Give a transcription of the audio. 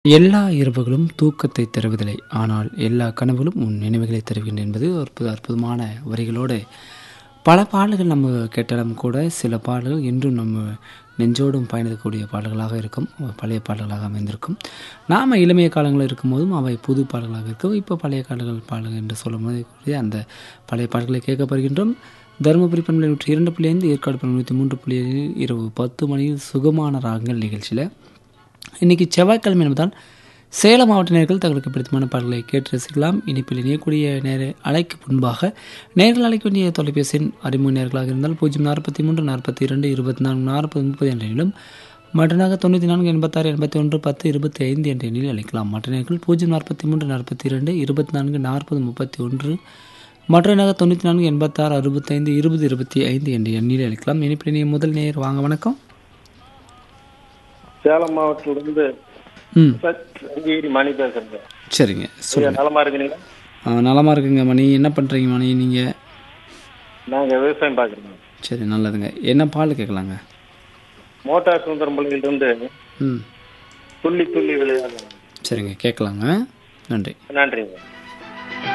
எல்லா இரவுகளும் தூக்கத்தை தருவதில்லை ஆனால் எல்லா கனவுகளும் உன் நினைவுகளை தருகின்றன என்பது ஒரு அற்புதமான வரிகளோடு பல பாடல்கள் நம்ம கேட்டாலும் கூட சில பாடல்கள் இன்றும் நம்ம நெஞ்சோடும் பயணிக்கக்கூடிய பாடல்களாக இருக்கும் பழைய பாடல்களாக அமைந்திருக்கும் நாம் இளமைய காலங்களில் இருக்கும்போதும் அவை புது பாடல்களாக இருக்கும் இப்போ பழைய காலங்கள் பாடல்கள் என்று சொல்லும்போது கூடிய அந்த பழைய பாடல்களை கேட்கப்படுகின்றோம் தருமபுரி பண்பலை நூற்றி இரண்டு புள்ளி ஐந்து ஏற்காடு பண்பலை நூற்றி மூன்று புள்ளி ஏழு இரவு பத்து மணியில் சுகமான ராகங்கள் நிகழ்ச்சியில் இன்றைக்கி செவ்வாய்க்கிழமை என்பதால் சேலம் மாவட்ட நேர்கள் தங்களுக்கு பிடித்தமான பாடல்களை கேட்டு ரசிக்கலாம் இனிப்பில் இணையக்கூடிய நேர அழைக்கு முன்பாக நேர்கள் அழைக்க வேண்டிய தொலைபேசியின் அறிமுக நேர்களாக இருந்தால் பூஜ்ஜியம் நாற்பத்தி மூன்று நாற்பத்தி இரண்டு இருபத்தி நான்கு நாற்பது முப்பது என்ற எண்ணிலும் மற்றனாக தொண்ணூற்றி நான்கு எண்பத்தாறு எண்பத்தி ஒன்று பத்து இருபத்தி ஐந்து என்ற எண்ணில் அழைக்கலாம் மற்ற நேர்கள் பூஜ்ஜியம் நாற்பத்தி மூன்று நாற்பத்தி இரண்டு இருபத்தி நான்கு நாற்பது முப்பத்தி ஒன்று மற்ற நகர் தொண்ணூற்றி நான்கு எண்பத்தாறு அறுபத்தைந்து இருபது இருபத்தி ஐந்து என்ற எண்ணில் அழைக்கலாம் இனிப்பில் இணைய முதல் நேர் வாங்க வணக்கம் சேலம் மாவட்டத்திலிருந்து ம் சங்ககிரி மணி பேசுறேங்க சரிங்க ஐயா, சொல்லுங்கள் நலமா இருக்கிறீங்களா ஆ நலமாக இருக்குங்க மணி என்ன பண்ணுறீங்க மணி நீங்கள் நாங்க விவசாயம் பாக்குறோம் சரி நல்லதுங்க என்ன பால் கேட்கலாங்க மோட்டார் சுந்தரம் பள்ளியிலிருந்து ம் துள்ளி துள்ளி விளையாடுறோம் சரிங்க கேட்கலாங்க நன்றி நன்றிங்க